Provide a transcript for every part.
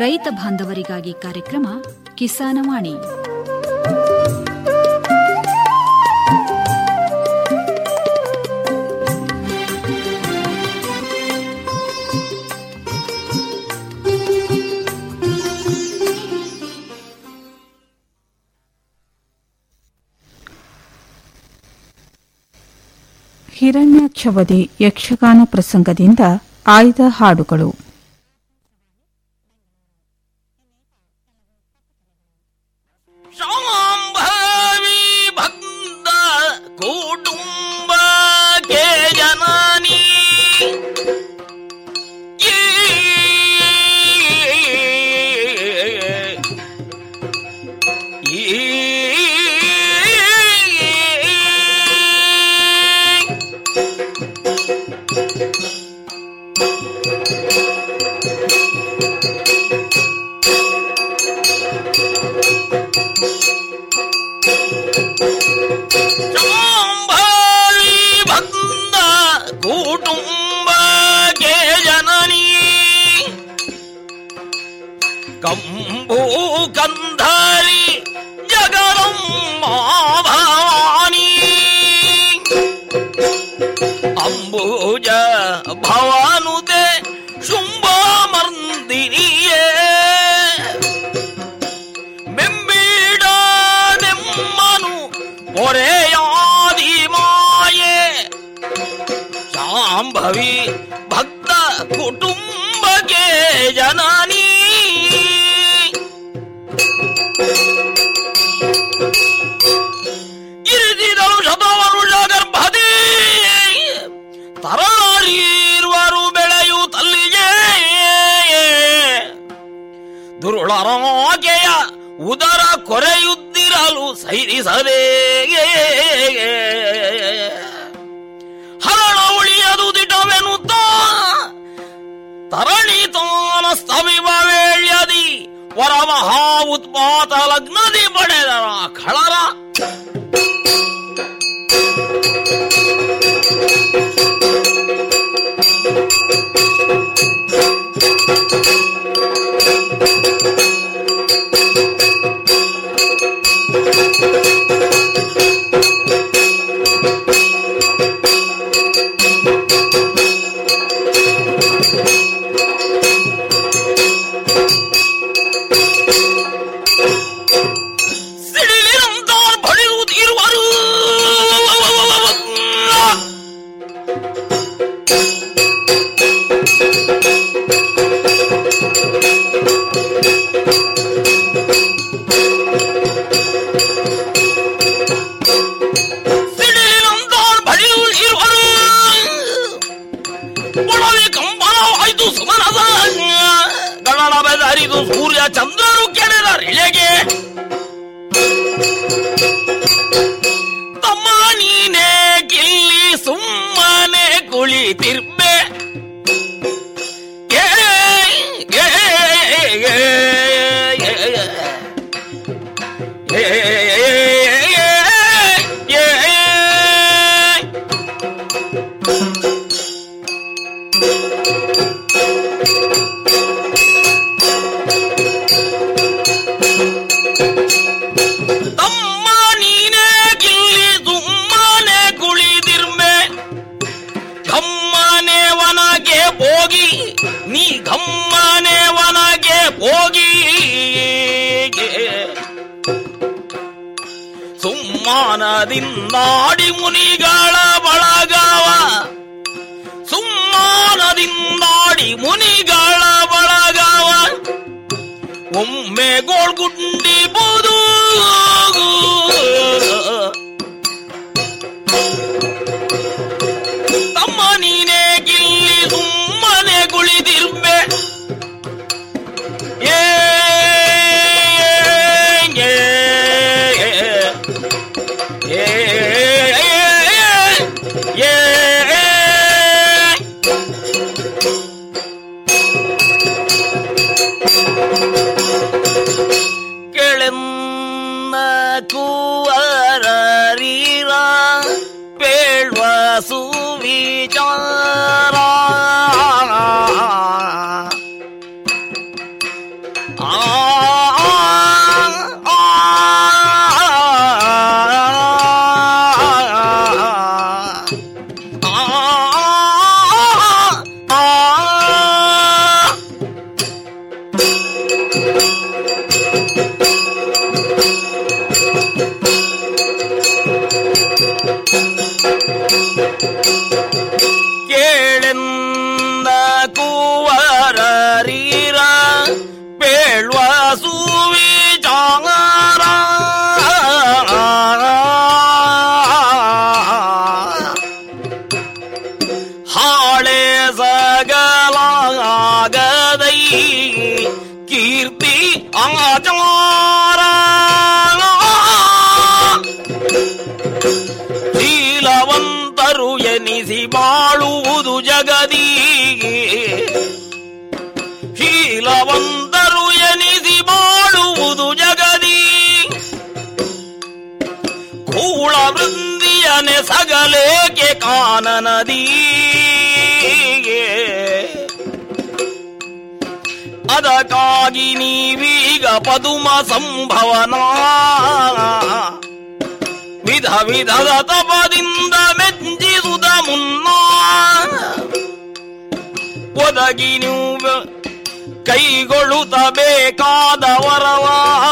ರೈತ ಬಾಂಧವರಿಗಾಗಿ ಕಾರ್ಯಕ್ರಮ ಕಿಸಾನವಾಣಿ ಹಿರಣ್ಯಾಕ್ಷವಧಿ ಯಕ್ಷಗಾನ ಪ್ರಸಂಗದಿಂದ ಆಯ್ದ ಹಾಡುಗಳು ಶಾಂಭವಿ ಭಕ್ತ ಕುಟುಂಬಕ್ಕೆ ಜನನಿ ಈ ಶಾಂಭವಿ ಭಕ್ತ ಕುಟುಂಬಕ್ಕೆ ಜನನಿ ಕಂಬು ಕಂಧರಿ ಜಗದಂಬ ಭವಾನಿ ಅಂಬುಜ ಭವಾನುತೆ ಶುಂಭ ಮರ್ದಿನಿಯೇ ಬೆಂಬಿಡನೆಮ್ಮನು ಒರೆಯಾದಿ ಮಾಯೆ ಶಾಂಭವಿ ಭಕ್ತ ಕುಟುಂಬಕ್ಕೆ ಜನನಿ ಇರಿದಿದಳು ಶತವರುಷ ಗರ್ಭದಿ ತರಾರೀರ್ವರು ಬೆಳೆಯು ತಲ್ಲಿಗೆ ದುರುಳರಾಕೆಯ ಉದರ ಕೊರೆಯುತ್ತಿರಲು ಸೈರಿಸದೆ ಹರಣ ಉಳಿಯದು ದಿಟವೆನುತ್ತ ತರಣಿ ತಾನ ಸ್ತವಿವ ವೇಳ್ಯದಿ ವರ ಮಹಾ ಉತ್ಪಾತ ಲಗ್ನದಿ ಪಡೆದರ ಖಳರ ಸಿಡಿಲಿನಂತಾರ್ ಬಡಿಯುತ್ತಿರುವರು ಸಿಡಿಲಿನಂತಾರ್ ಬಡಿಯುತ್ತಿರುವರು ಒಳಗೆ ಕಂಪನವಾಯಿತು ಸುಮನದ ಗಣನ ಬೆದರಿದು ಸೂರ್ಯ ಚಂದ್ರರು ಕೆಳೆದ ಇಳೆಗೆ ತಮ್ಮ ನೀನೇ ಗಿಲ್ಲಿ ಸುಮ್ಮನೆ ಕುಳಿತಿರ್ಬೆ ಏ, ಏ, ಏ, ಏ, ಏ, ಏ, ಏ, ಏ. ತಮ್ಮ ನೀನೇ ಗಿಲ್ಲಿ ಸುಮ್ಮನೆ ಕುಳಿದಿರ್ಮೆ ಗಮ್ಮನೆ ವನಗೆ ಹೋಗಿ ನೀ ಗಮ್ಮನೆ ವನಗೆ ಹೋಗಿ ಸುಮ್ಮಾನದಿಂದಾಡಿ ಮುನಿಗಳ ಬಳಗವ ಸುಮ್ಮಾನದಿಂದಾಡಿ ಮುನಿಗಳ ಬಳಗವ ಒಮ್ಮೆ ಗೋಳ್ಗುಂಡಿ ಬೋದು ತಮ್ಮ ನೀನೇ ಗಿಲ್ಲಿ ಸುಮ್ಮನೆ ಕುಳಿತಿರ್ಬೆ ಏ ಏ, ಏ, ಏ, ಏ, ಕೆಳೆನ್ನ ಕೂವರೀರ ಪೇಳ್ವ ಸುವಿಚಾರ ಬಾಳುವುದು ಜಗದೀ ಶೀಲವಂತರು ಎನಿಸಿ ಬಾಳುವುದು ಜಗದೀ ಕೂಳ ವೃಂದಿಯನೆ ಸಗಲೇಕೆ ಕಾನನದೀ ಅದಕ್ಕಾಗಿ ನೀವೀಗ ಪದುಮ ಸಂಭವನ ವಿಧ ವಿಧದ ತಪದಿಂದ ಮೆಚ್ಚಿಸುದ ಮುನ್ನ ಒದಗಿ ನೀವು ಕೈಗೊಳ್ಳುತ್ತ ಬೇಕಾದ ವರವ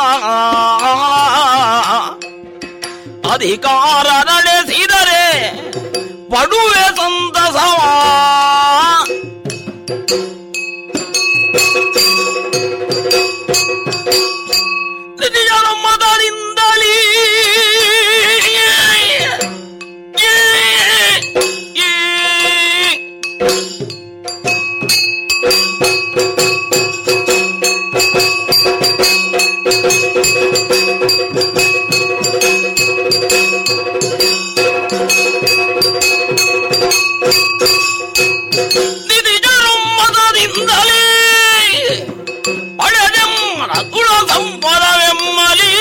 ಅಧಿಕಾರ ನಡೆಸಿದರೆ ಪಡುವೆ ಸಂತಸವ ನಿಜರ ಮದರಿಂದಲೀ ನಿಧಿಜರು ಮದರಿಂದಲೇ ಪಡೆದೆಮ್ಮನ ಕುಳ ಸಂಪದವೆಮ್ಮಲಿ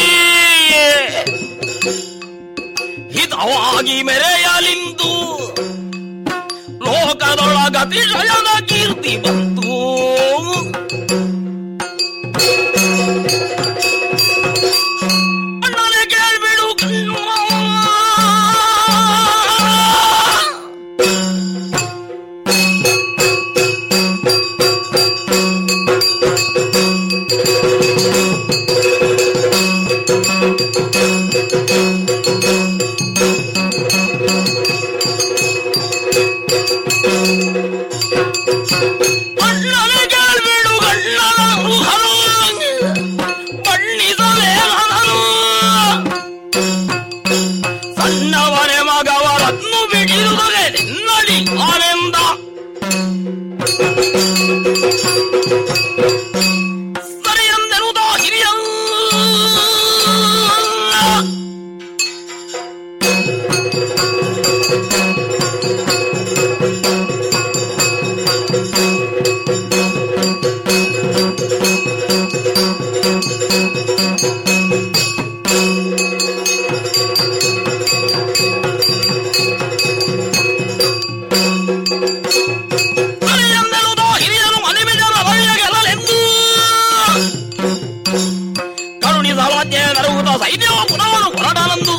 ಹಿತವಾಗಿ ಮೆರೆಯಲಿಂದು ಲೋಕದೊಳಗತಿಶಯದ ಕೀರ್ತಿ ಬಂತು ಅಣ್ಣನೇ ಕೇಳ್ಬಿಡು ಕಣ್ಣು ಅಣ್ಣನೇ ಕೇಳ್ಬಿಡು ಗಣ್ಣನ ರುಹನು ಬಣ್ಣಿಸಲೇನನು ಸಣ್ಣವನೇ ಮಗವರನ್ನು ಬಿಡಿರುವುದೇ ನಿನ್ನಡಿ ಆನೆಂದ ಸರಿಯಂದೆನುದ ಹಿರಿಯ ಸರಿಯಂದೆನುದ ಹಿರಿಯನು ಮನೆಬಿಜರ ಬಳಿಯಗೆಲ್ಲಲೆಂದು ಕರುಣಿಸಲಾಧ್ಯ ನರುವುದ ಸೈನ್ಯವ ಪುನವನು ಹೊರಡಲೆಂದು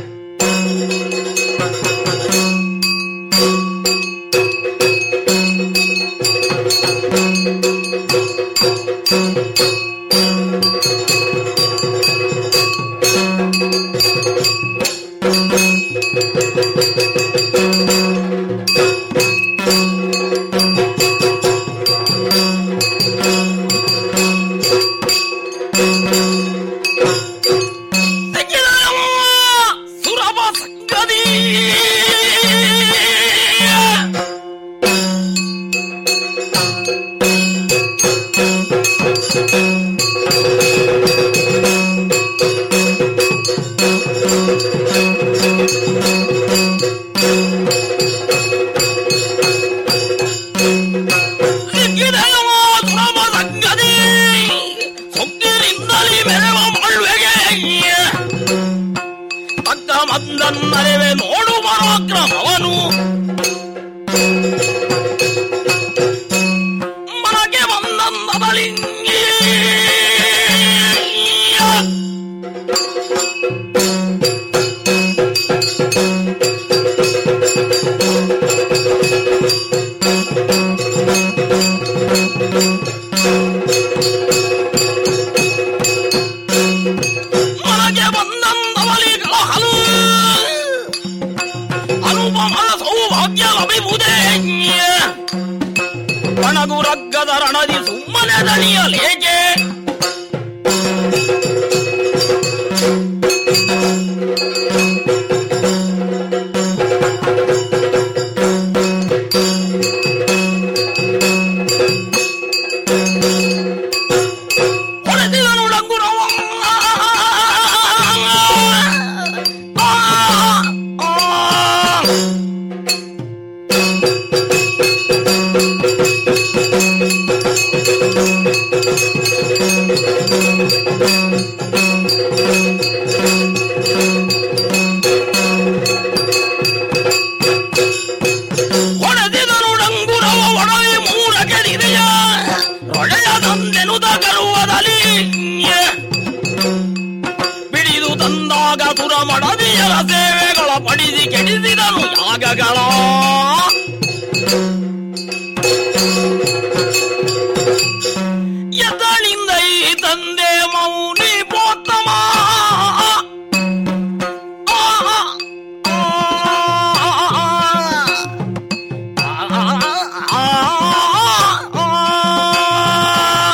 ಸುರಭ ಸಂಗದಿ ಸಿಕ್ಕಿದೆಯೋ ಸುರಭ ಸಂಗದಿ ಸೊಕ್ಕಿನಿಂದಲೇ ಮೆರವ ಮಾಡುವೆಗೆ ತಕ್ಕ ಮಂದನ್ನರಿವೆ ನೋಡು ಪರಾಕ್ರಮವನು ಮನಗೆ ಬಂದಂದ ಬಳಿಂಗಿ ಮನಗೆ ಬಂದಂದ ಬಳಿಗಳ ಹಲು ಅನುಪಮನ ಸೌಭಾಗ್ಯ ಲಭಿಸುವುದೇ ಒಣಗು ರಗ್ಗದ ರಣದಿ ಸುಮ್ಮನೆ ದಣಿಯಲೇಕೆ ಹೊಡೆದಿದನು ಡಂಗುರವ ಆ, ಆ. ತಂದಾಗ ಸುರ ಮಡದಿಯರ ಸೇವೆಗಳ ಪಡಿಸಿ ಕೆಡಿಸಿದನು ಯಾಗಗಳ ಎದಳಿಂದ ಈ ತಂದೆ ಮೌನಿ ಪೋತ್ತಮ ಆ, ಆ, ಆ, ಆ, ಆ.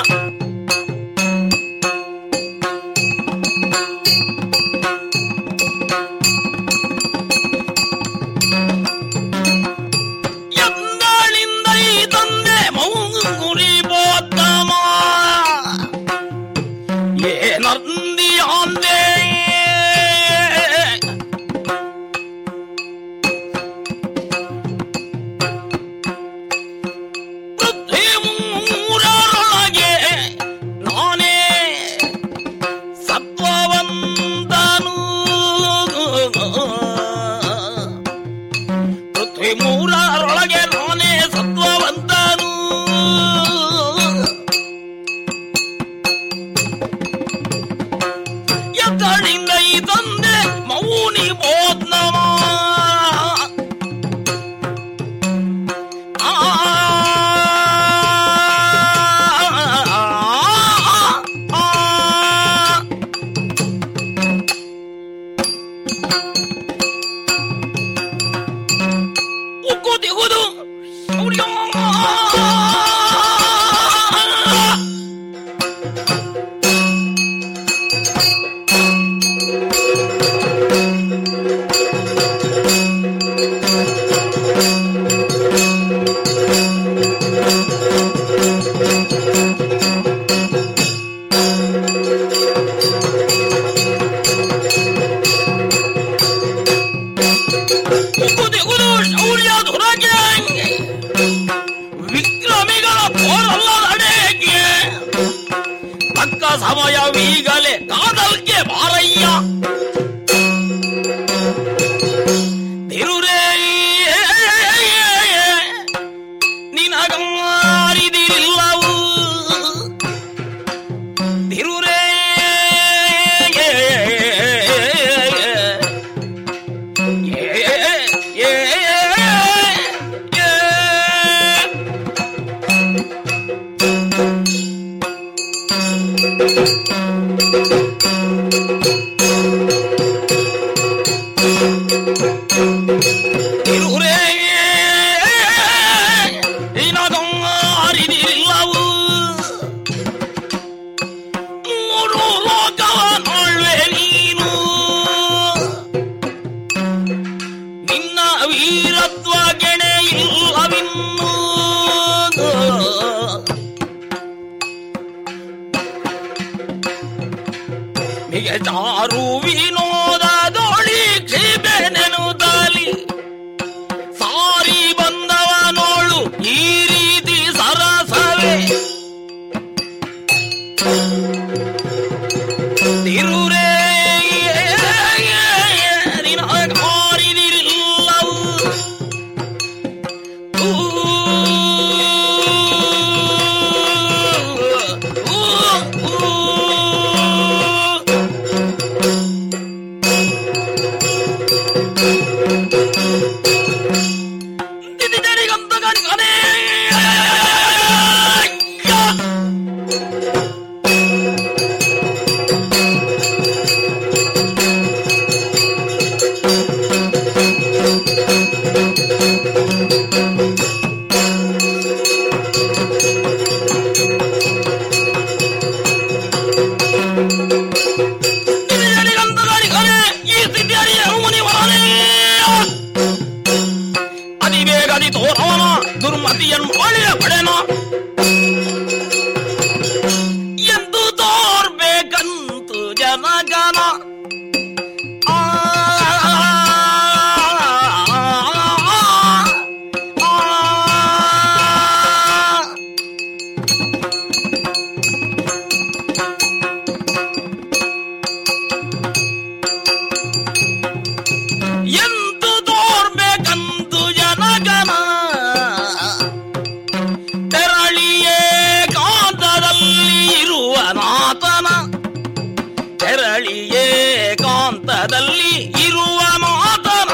ಪಕ್ಕದಲ್ಲಿ ಇರುವ ಮಾತನ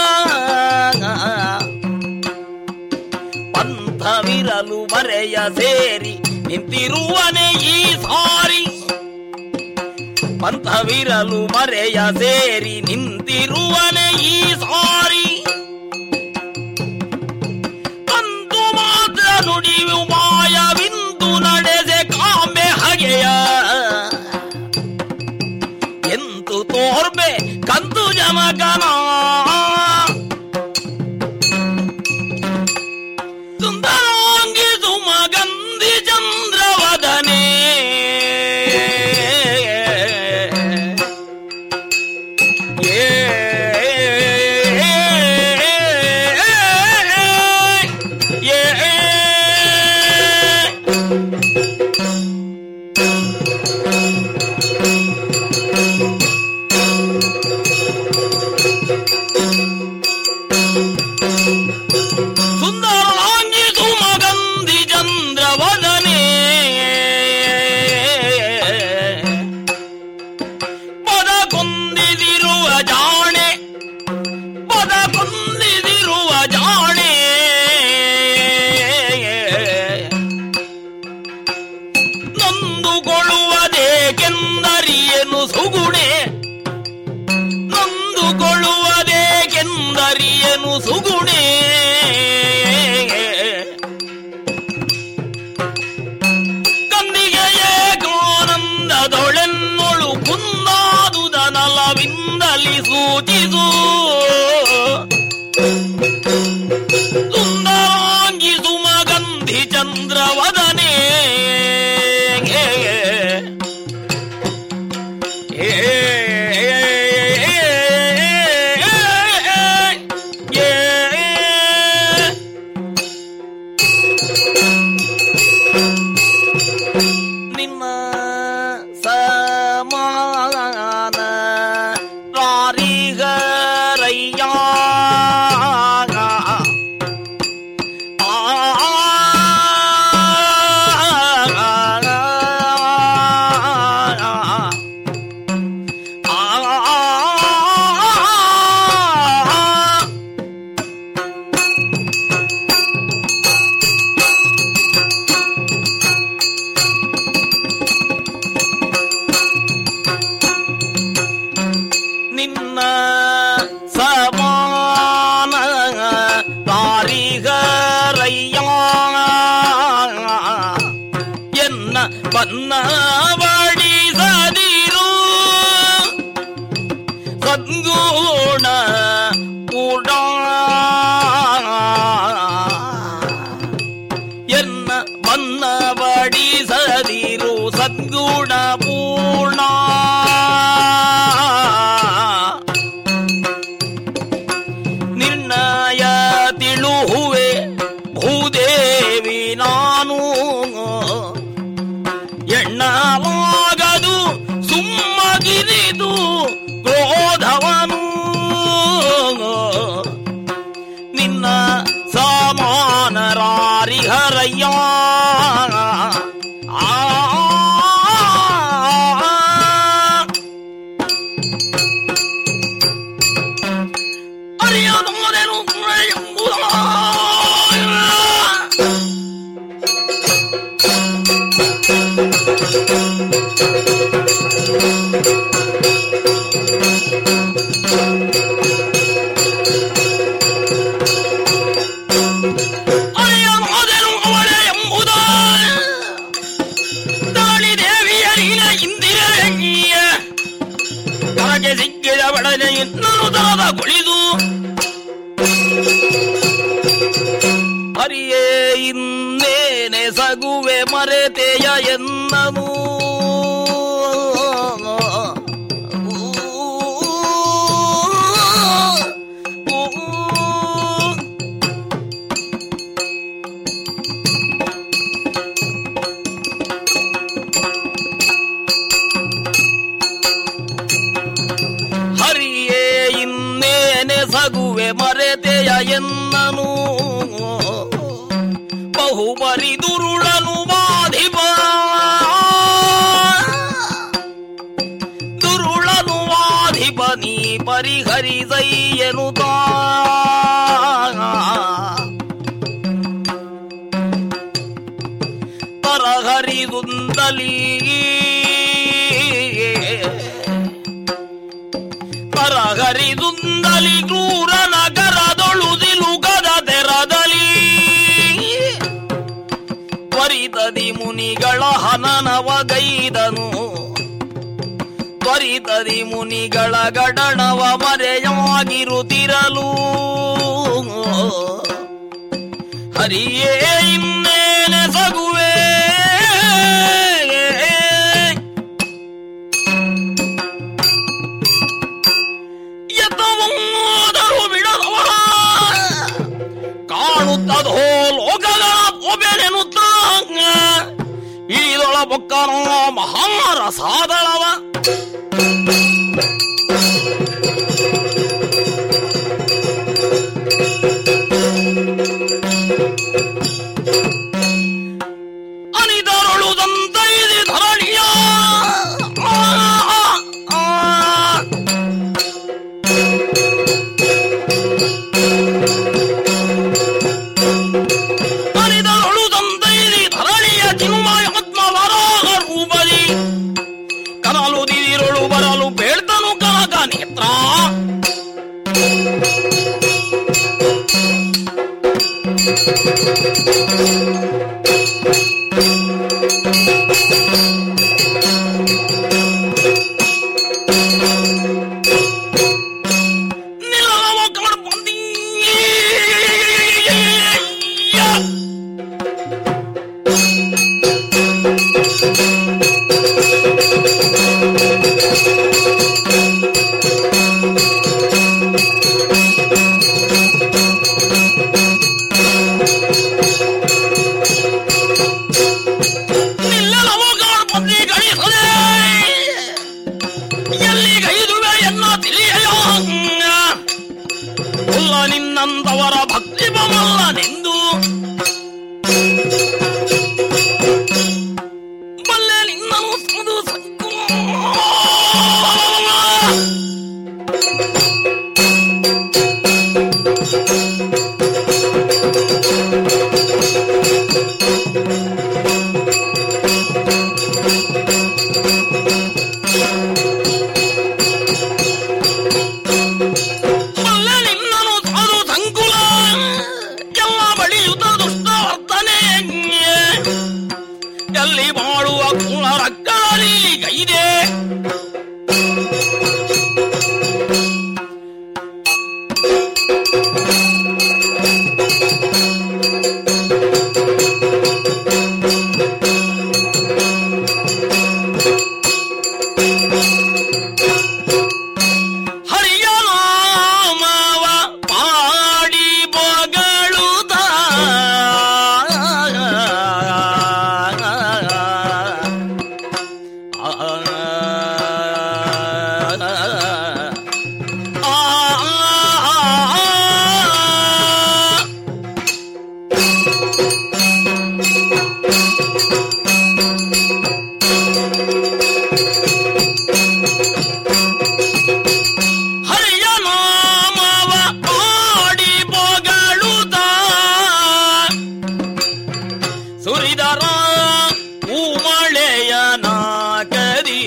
ಪಂಥವಿರಲು ಮರೆಯ ಸೇರಿ ನಿಂತಿರುವನೆ ಈ ಸಾರಿ ಪಂಥವಿರಲು ಮರೆಯ ಸೇರಿ ನಿಂತಿರುವನೆ ಈ ಸಾರಿ ಅಂದು ಮಾತ್ರ ನುಡಿಯು ಮಾಯವಿಂದು ನಡೆದೆ ಕಾಂಬೆ ಹಗೆಯ ಎಂತು ತೋರ್ಬೆ ಕಂದು ಜಮಗನ ಸುಂದರಾಂಗಿ ಸುಮಗಂಧಿ ಚಂದ್ರವದನೆ ಸುಂದರಾಂಗಿ ಸುಮಗಂಧಿ ಚಂದ್ರವದನೆ ಪದ ಕೊಂದಿದಿರುವ ಜಾಣೆ ಪದ ಕೊಂದಿದಿರುವ ಜಾಣೆ ನೊಂದುಕೊಳ್ಳುವುದೇಕೆಂದರಿಯನು ಸುಗುಣೆ ನೊಂದುಕೊಳ್ಳುವುದೇಕೆಂದರಿಯನು ಸುಗುಣೆ ಕಂದಿಗೆಯೇ ಗಾನಂದದೊಳೆನ್ನೊಳು ಕುಂದಾದುದ ನಲವಿಂದಲಿ ಸೂಚಿಸು ಸುಂದರಾಂಗಿ ಸುಮಗಂಧಿ ಚಂದ್ರವದನೆ ನಿಮ್ಮ ಸಮಾನ ರಾರಿಗರಯ್ಯ ನಿನ್ನ ಸಮಾನ ತಾರಿಗರಯ್ಯ ಎನ್ನ ಬನ್ನ ಬಡಿಸದಿರು ಸದ್ಗುಣ ಕೂಡ ಎನ್ನ ಬನ್ನ ಬಡಿಸದಿರು ಸದ್ಗುಣ ಪೂರ್ಣ ನಿರ್ಣಯ ತಿಳುಹುವೆ ಭೂದೇವಿ ನಾನು ಎಣ್ಣವಾಗದು ಸುಮ್ಮಗಿರಿದು ಕ್ರೋಧವನು ನಿನ್ನ ಸಮಾನರಾರಿಹರಯ್ಯ ಆ ಅರಿಯದೋದೇನು ಎಂಬುದ ಅರಿಯದೋದೇನು ಅವಳೆ ಎಂಬುದ ದಾಳಿ ದೇವಿಯರಿನ ಇಂದಿರೆಯ ಕರಗೆ ಸಿಕ್ಕಿದ ಬಡನೆ ಇನ್ನೂ ದಾದ ಕುಳಿದು ಹರಿಯೇ ಇನ್ನೇನೆ ಸಗುವೆ ಮರೆತೆಯ ಎನ್ನನು ಹರಿಯೇ ಇನ್ನೇನೆ ಸಗುವೆ ಮರೆತೆಯ ಎನ್ನನು ಬಹುಬರಿ ದುರುಳನು ಬಾಧಿಪ ದುರುಳನು ವಾಧಿಪ ನೀ ಪರಿಹರಿಸೈ ಎನ್ನುತ್ತ ತರಹರಿದುಂದಲಿ ತರಹರಿದುಂದಲಿ ಕ್ರೂರ ನಗರದೊಳು ದಿಲುಗದ ತೆರದಲಿ ತ್ವರಿತದಿ ಮುನಿಗಳ ಹನನವಗೈದನು ತ್ವರಿತದಿ ಮುನಿಗಳ ಗಡಣವ ಮರೆಯಾಗಿರುತ್ತಿರಲು ಹರಿಯೇ ಇನ್ನೇನೆ ಸಗುವೆ ಎತ್ತವಾದರೂ ಬಿಡದವ ಕಾಣುತ್ತದೋ ಲೋಕಗಳ ಒಬೆನೆನುತ್ತ ಇಳಿದೊಳ ಬೊಕ್ಕನೋ ಮಹಾರ ಸಾದಳವ ಅನಿದರಳು ದಂತೈದಿ ಧರಣಿಯ ಆ, ಆ, ಆ. ಅನಿದರಳು ದಂತೈದಿ ಧರಣಿಯ ಚಿನ್ಮಯ ಆತ್ಮವರಾಹ ರೂಪದಿ ಕನಲು ದಿದಿರಳು ಬರಲು ಬೇಡ್ದನು ಕನಕ ನೇತ್ರ ನಿಲ್ಲವ ಕಡು ಬಂದಿ ನಿಲ್ಲವ ಕಡು ಬಂದಿ ಗಳಿಸದೆ ಎಲ್ಲಿಗೈದುವೆ ಎನ್ನ ತಿಳಿಯೋ ಉಲ್ಲ ನಿನ್ನಂತವರ ಭಕ್ತಿ ಬಮಲ್ಲನೆಂದು ಬಲ್ಲೆ ನಿನ್ನನು ಸದು ಸಂಕು ಬಲ್ಲೆ ನಿನ್ನನು ಸಾಧು ಸಂಕುಲ ಎಲ್ಲ ಬಳಿಯುತ ದುಷ್ಟ ವರ್ತನೆ ಎಲ್ಲಿ ಮಾಡುವ ಕುಳ ರಕ್ಕಳಲಿ ಗೈದೆ ಹರಿಯ ನಾಮವ ಪಾಡಿ ಬೊಗಳುತ್ತ ಹರಿಯ ನಾಮವ ಪಾಡಿ ಬೊಗಳುತ್ತ ಸುರಿದರ ಉಮಳೆಯ ನಾಗರಿ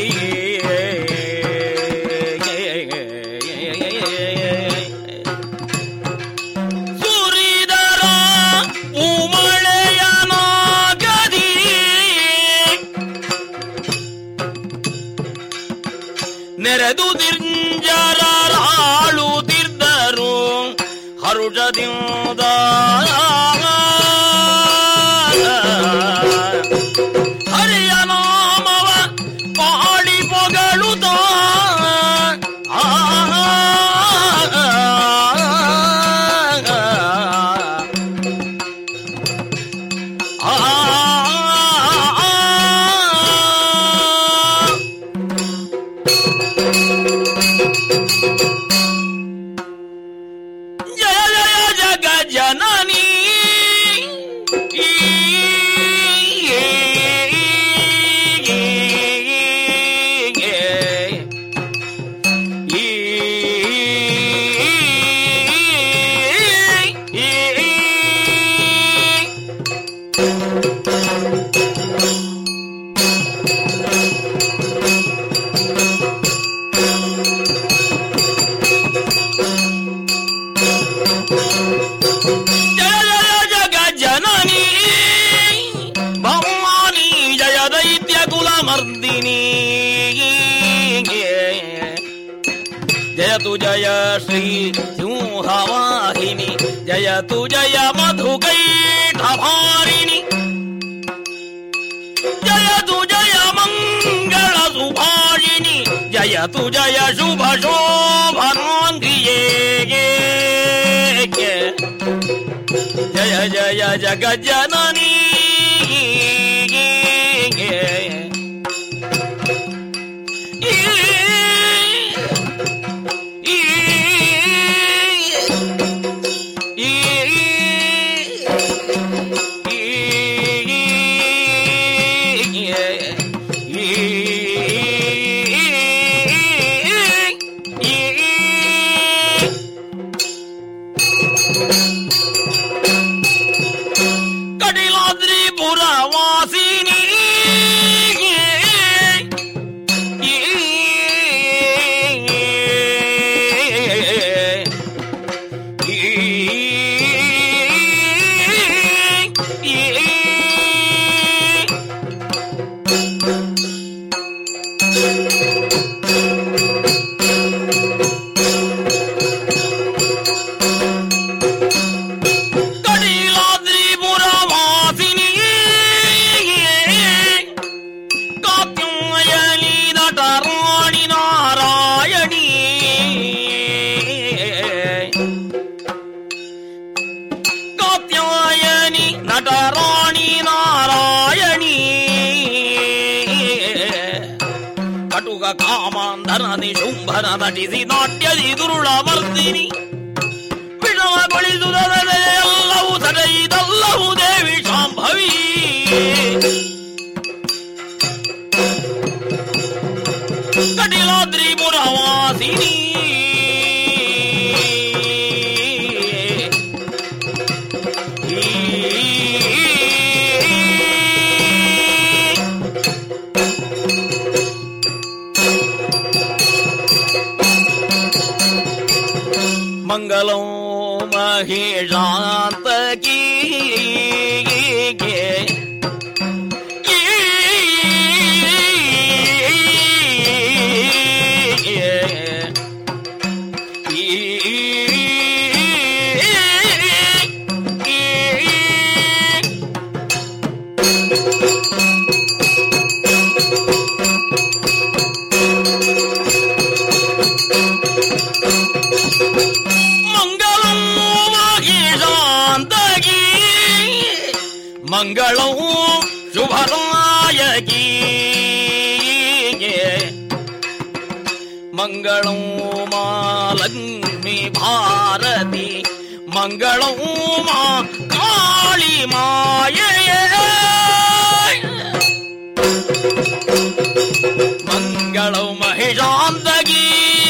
ಸುರಿದರ ಉಮಳೆಯ ನಾಗರಿ ನೆರೆದು ದಿಂಜರಾಳುತ್ತಿದ್ದರು ಹರುಷದಿಂದ ಹರಿಯ ನಾಮವ ಪಾಡಿ ಪೊಗಳುತ್ತ ಆ ಆ ಜಯ ಜಯ ಜಗ ಜನನಿ ಜಯತು ಜಯ ಶ್ರೀ ಸಿಂಹವಾಹಿನಿ ಜಯತು ಜಯ ಮಧುಕೈಠಭಾರಿಣಿ ಜಯತು ಜಯ ಮಂಗಳ ಸುಭಾಷಿಣಿ ಜಯತು ಜಯ ಶುಭ ಶೋಭನಾಂಗಿಯೇ ಜಯ ಜಯ ಜಗಜ್ಜನನಿ ಕಡಿಲಾದ್ರಿ ಪುರವಾಸಿನಿ ಕಡಿಲಾದ್ರಿ ಪುರವಾಸಿನಿ ಕಾತ್ಯಾಯನಿ ನಟರಾಣಿ ನಾರಾಯಣಿ ಕಾತ್ಯಾಯನಿ ನಟರಾಣಿ ನಾರಾಯಣಿ ಕಟುಕ ಕಾಮಾಂಧರದಿ ಶುಂಭನ ನಟಿಸಿ ನಾಟ್ಯದಿ ದುರುಳ ವರ್ಧಿನಿ ವಿಷಮಗೊಳಿಸುತ್ತದೆ ಎಲ್ಲವೂ ಸದೈದಲ್ಲವೂ ದೇವಿ ಶಾಂಭವಿ ಕಟಿಲಾದ್ರಿ ಪುರವಾಸಿನಿ ಮಂಗಲಂ ಮಹೇಶಾಂತಕೀ ಮಂಗಳಂ ಮಹೇಶಾಂತಕೀ ಮಂಗಳಂ ಶುಭದಾಯಕೀ ಮಂಗಳಂ ಮಾಲಕ್ಷ್ಮಿ ಭಾರತಿ ಮಂಗಳಂ ಮಾ ಕಾಳಿ ಮಾಯೇ ಮಂಗಳಂ ಮಹಿಷಾಂತಗೀ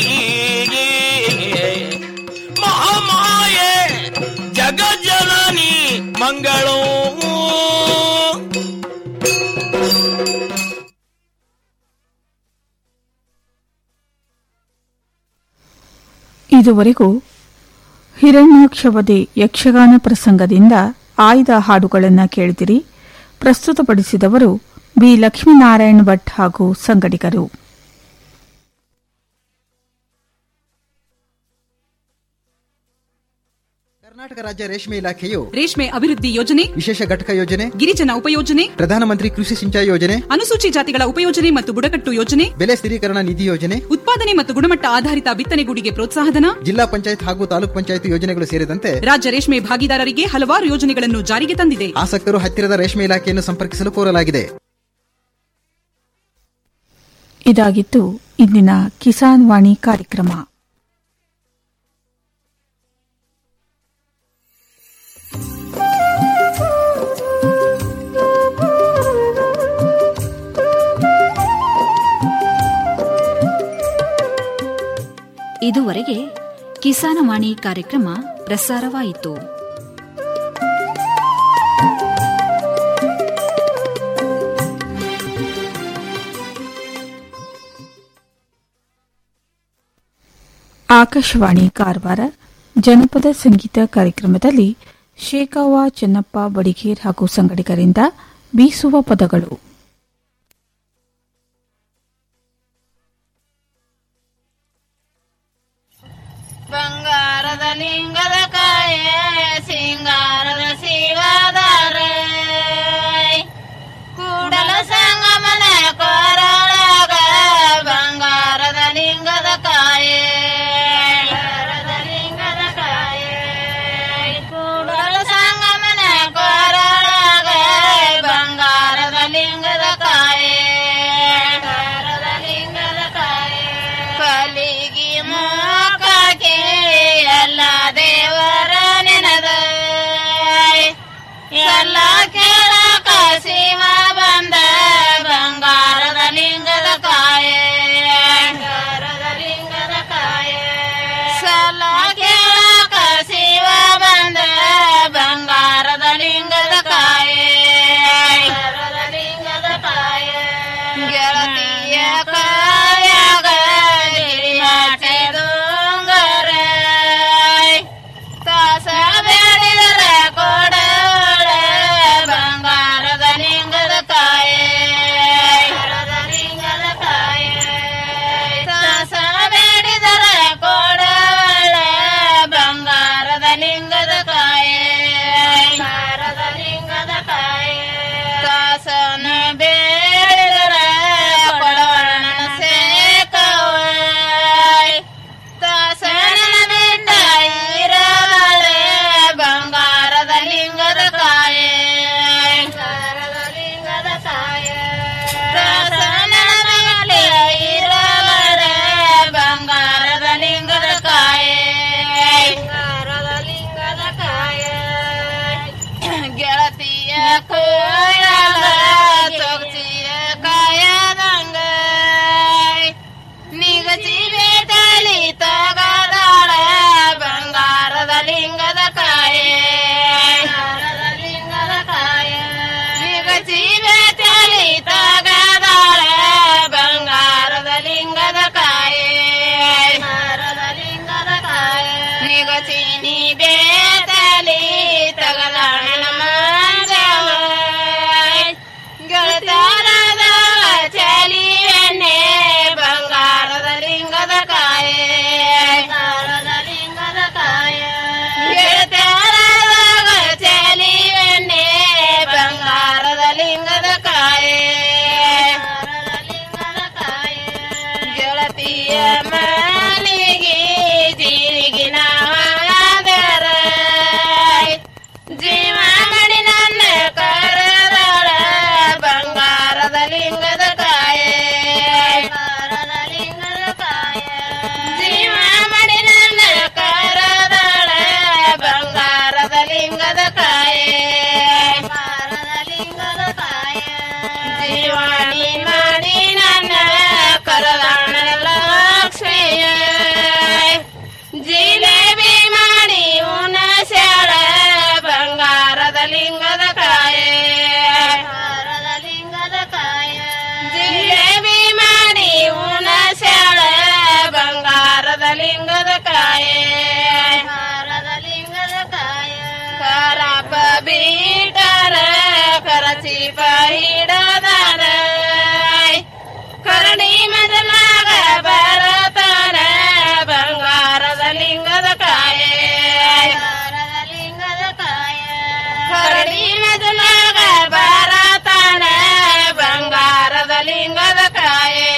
ಮಹಾಮಾಯೆ ಜಗಜ್ಜನನಿ ಮಂಗಳೋ ಇದುವರೆಗೂ ಹಿರಣ್ಯಾಕ್ಷವಧೆ ಯಕ್ಷಗಾನ ಪ್ರಸಂಗದಿಂದ ಆಯ್ದ ಹಾಡುಗಳನ್ನು ಕೇಳಿದಿರಿ ಪ್ರಸ್ತುತಪಡಿಸಿದವರು ಬಿ ಲಕ್ಷ್ಮೀನಾರಾಯಣ ಭಟ್ ಹಾಗೂ ಸಂಗಡಿಗರು ಕರ್ನಾಟಕ ರಾಜ್ಯ ರೇಷ್ಮೆ ಇಲಾಖೆಯು ರೇಷ್ಮೆ ಅಭಿವೃದ್ಧಿ ಯೋಜನೆ ವಿಶೇಷ ಘಟಕ ಯೋಜನೆ ಗಿರಿಜನ ಉಪಯೋಜನೆ ಪ್ರಧಾನಮಂತ್ರಿ ಕೃಷಿ ಸಿಂಚಾಯಿ ಯೋಜನೆ ಅನುಸೂಚಿ ಜಾತಿಗಳ ಉಪಯೋಜನೆ ಮತ್ತು ಬುಡಕಟ್ಟು ಯೋಜನೆ ಬೆಲೆ ಸ್ಥಿರೀಕರಣ ನಿಧಿ ಯೋಜನೆ ಉತ್ಪಾದನೆ ಮತ್ತು ಗುಣಮಟ್ಟ ಆಧಾರಿತ ಬಿತ್ತನೆಗೂಡಿಗೆ ಪ್ರೋತ್ಸಾಹಧನ ಜಿಲ್ಲಾ ಪಂಚಾಯತ್ ಹಾಗೂ ತಾಲೂಕ್ ಪಂಚಾಯತ್ ಯೋಜನೆಗಳು ಸೇರಿದಂತೆ ರಾಜ್ಯ ರೇಷ್ಮೆ ಭಾಗಿದಾರರಿಗೆ ಹಲವಾರು ಯೋಜನೆಗಳನ್ನು ಜಾರಿಗೆ ತಂದಿದೆ ಆಸಕ್ತರು ಹತ್ತಿರದ ರೇಷ್ಮೆ ಇಲಾಖೆಯನ್ನು ಸಂಪರ್ಕಿಸಲು ಕೋರಲಾಗಿದೆ ಇದಾಗಿತ್ತು ಇಂದಿನ ಕಿಸಾನ್ ವಾಣಿ ಕಾರ್ಯಕ್ರಮ ಇದುವರೆಗೆ ಕಿಸಾನವಾಣಿ ಕಾರ್ಯಕ್ರಮ ಪ್ರಸಾರವಾಯಿತು ಆಕಾಶವಾಣಿ ಕಾರವಾರ ಜನಪದ ಸಂಗೀತ ಕಾರ್ಯಕ್ರಮದಲ್ಲಿ ಶೇಖಾವ ಚೆನ್ನಪ್ಪ ಬಡಿಗೇರ್ ಹಾಗೂ ಸಂಗಡಿಗರಿಂದ ಬೀಸುವ ಪದಗಳು ಲಿಂಗದ ಕಾಯ ಸಿಂಗಾರದ ಶಿವದಾರ ಕೂಡಲ ಸಂಗಮನ ಕೊರಳಾಗ ಬಂಗಾರದ ಲಿಂಗದ ಕಾಯೆ ಲಿಂಗದ ಕಾಯೆ ಕೂಡಲ ಸಂಗಮನ ಕೊರಳಾಗ ಬಂಗಾರದ ಲಿಂಗದ ಕಾಯೆ ಲಿಂಗದ ಕಾಯೆ ಕಲಿಗಿ ಮೋಕಕ್ಕೆ ಎಲ್ಲ ದೇವರ ನೆನದ ಎಲ್ಲ ಕೇಳಕ ಶಿವ ಬಂದ ಬಂಗಾರದ ಲಿಂಗದ ಕಾಯೆ ಬಂಗಾರದ ಲಿಂಗದ ಕಾಯೆ ಸಲ ಕೇಳಕ ಶಿವ ಬಂದ ಬಂಗಾರದ ಲಿಂಗದ ಕಾಯೆ ಬಂಗಾರದ ಲಿಂಗದ ಕಾಯೆ ಗೆಳತಿಯ ಕಾಯಾಗ ಗಿರಿಮಾಟೆ ದೊಂಗರ ಕಾಸ ಬೇಡಿದರ ಕೊಡೋಳ ಬಂಗಾರದ ಲಿಂಗದ ಕಾಯೆ ಲಿಂಗದ ಕಾಯೆ ಕಾಸ ಬೇಡಿದರ ಕೊಡೋಳ ಬಂಗಾರದ ಲಿಂಗದ ಕಾಯೆ ಬಂಗಾರದ ಲಿಂಗದ ಕಾಯೆ ಕಾಸನ ಬೇಡಿದರ ಕೊಡೋಣ ಸೇಕವಾಯ್ ಕಾಸನ ಬಿಟ್ಟ ಇರವಳೆ ಬಂಗಾರದ ಲಿಂಗದ ಕಾಯೆ ಲಿಂಗದ ಕಾಯೆ ಕಾಸನ ಮೇಲೆ ಇರವಳೆ ಬಂಗಾರದ ಲಿಂಗದ ಕಾಯೆ ಬಂಗಾರದ ಲಿಂಗದ ಕಾಯೆ ಗೆಳತಿಯ ಕೋಯಲ ಚೊಕ್ಚಿಯ ಕಾಯದಂಗ ನಿಗಚಿ ಬೇಟಲಿ ತಗದಾಳ ಬಂಗಾರದ ಲಿಂಗದ ಕಾಯೆ ಲಿಂಗದ ಕಾಯೆ ನಿಗಚಿ ಬೇಟಲಿ ತಗದಾಳ ಬಂಗಾರದ ಲಿಂಗದ ಕಾಯೆ ಲಿಂಗದ ಕಾಯೆ ನಿಗಚಿ ನೀ ಬೇಟಲಿ ತಗದಾಳ ಮಂಜವ ಗೆಳತಾರದ ಚಲಿ ಎಣ್ಣೆ ಬಂಗಾರದ ಲಿಂಗದ ಕಾಯೆ ಬಂಗಾರದ ಲಿಂಗದ ಕಾಯೆ ಗೆಳತಾರದ ಚಲಿ ಎಣ್ಣೆ ಬಂಗಾರದ ಲಿಂಗದ ಕಾಯೆ ಲಿಂಗದ ಕಾಯೆ ಗೆಳತಿಯ ಮನೆಗೆ ಜೀರಿಗಿನ ವಾದರ ಜೀವ ಮಡಿ ನನ್ನ ಕರದಳ ಬಂಗಾರದ ಲಿಂಗದ ಕಾಯೆ ಲಿಂಗದ ಕಾಯೆ ಜೀವ ಮಡಿ ನನ್ನ ಕರದಳ ಬಂಗಾರದ ಲಿಂಗದ ಕಾಯೆ ಲಿಂಗದ ಕಾಯೆ ಜೀವಾಣಿ ಮಾಡಿ ನನ್ನ ಕರದಾಣ ಲಕ್ಷ್ಮಿಯ ಜಿಲೇಬಿ ಮಾಡಿ ಉಣಸ್ಯಾಳ ಬಂಗಾರದ ಲಿಂಗದ ಕಾಯೆ ಲಿಂಗದ ಕಾಯೆ ಜಿಲೇಬಿ ಮಾಡಿ ಉಣಸ್ಯಾಳ ಬಂಗಾರದ ಲಿಂಗದ ಕಾಯೆ ಲಿಂಗದ ಕಾಯೆ ಕರಪ ಬೀಟರ ಕರಚಿಪ ಹಿಡದರ ಕರಡಿ ಮದಲಾಗ ಬರತಾರ ಬಂಗಾರದ ಲಿಂಗದ ಕಾಯೆ ಲಿಂಗದ ಕಾಯೆ ಕರಡಿ ಮದಲಾಗ ಬರತಾನ ಬಂಗಾರದ ಲಿಂಗದ ಕಾಯೆ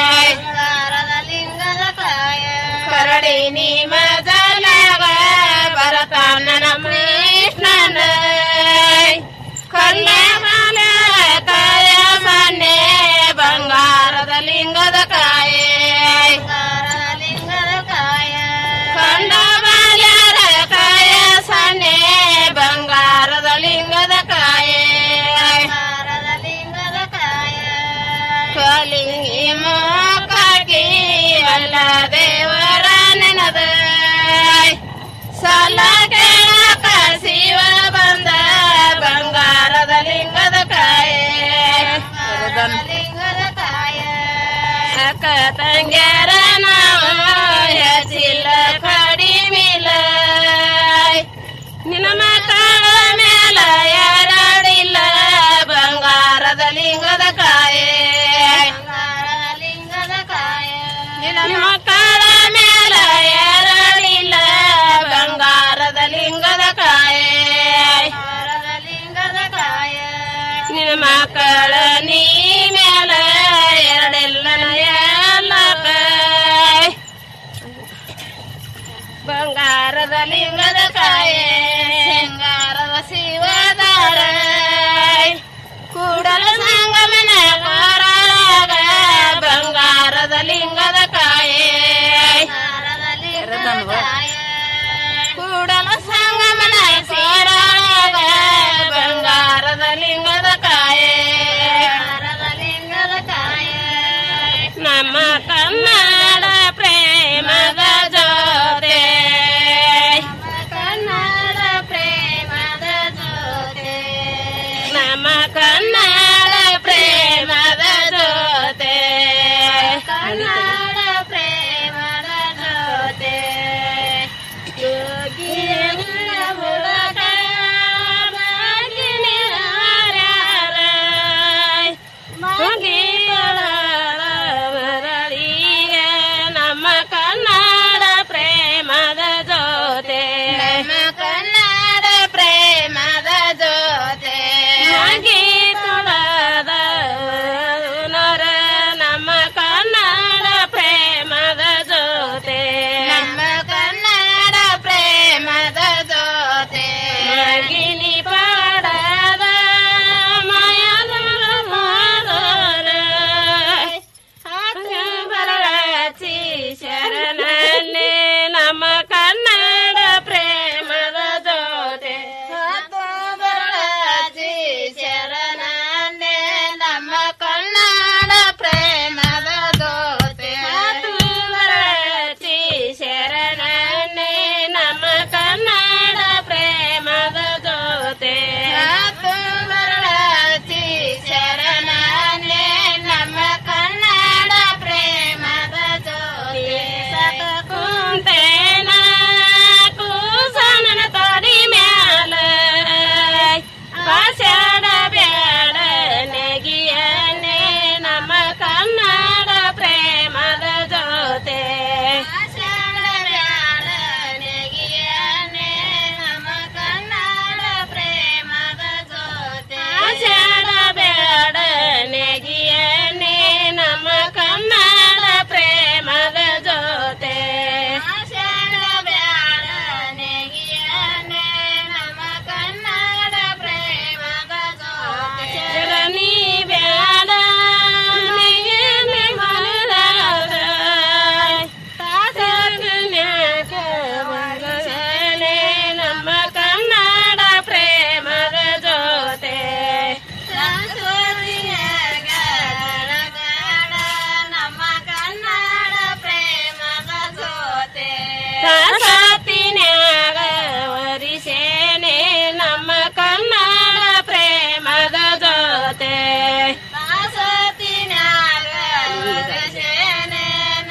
ಲಿಂಗದ ಕಾಯೆ ಕರಡಿ ನೀ ಮದಲಾಗ ಬರತಾನ ನಮ್ಮ ಕೃಷ್ಣನ ಕಲ್ಲೆ ಮಾಲೆ ಕಾಯ ಮನೆ ಬಂಗಾರದ ಲಿಂಗದ ಕಾಯೆ ಲಿಂಗದ ಕಾಯೆ ಕಂಡ ಬಾಲ್ಯರ ಕಾಯ ಸನೆ ಬಂಗಾರದ ಲಿಂಗದ ಕಾಯೆ ಲಿಂಗದ ಕಾಯೆ ಕಲಿಂಗಿ ಮೋಕಾಗಿ ಅಲ್ಲ ದೇವರ ನೆನದ ಸಾಲ ಕೇಳಕ ಶಿವ ಬಂದ ಬಂಗಾರದ ಲಿಂಗದ ಕಾಯೆ ಲಿಂಗದ ಕಾಯೆ ಅಕ್ಕ ತಂಗ್ಯಾರ ನಾವು ಹೆಚ್ಚಿಲ್ಲ ಕಡಿಮಿಲ್ಲ ನಿನ್ನ ಮಕ್ಕಳ ಮೇಲ ಯಾರಾಡಿಲ್ಲ ಬಂಗಾರದ ಲಿಂಗದ ಕಾಯೆ ಲಿಂಗದ ಕಾಯೆ ನಿನ್ನ ಮಕ್ಕಳ ನೀ ಮ್ಯಾಲ ಎರಡೆಲ್ಲ ಎಲ್ಲಕ ಬಂಗಾರದ ಲಿಂಗದ ಕಾಯೆ ಸಿಂಗಾರದ ಶಿವದಾರ ಕೂಡಲ ಸಂಗಮನ ಕೋರಾಗ ಬಂಗಾರದ ಲಿಂಗದ ಕಾಯೆ ಕೂಡಲ ಸಂಗಮನ ಸೇರಾಗ ಬಂಗಾರದ ಲಿಂಗದ ಕಾಯೆ ಲಿಂಗದ ಕಾಯೆ ನಮ್ಮ ಕನ್ನಡ ಪ್ರೇಮದ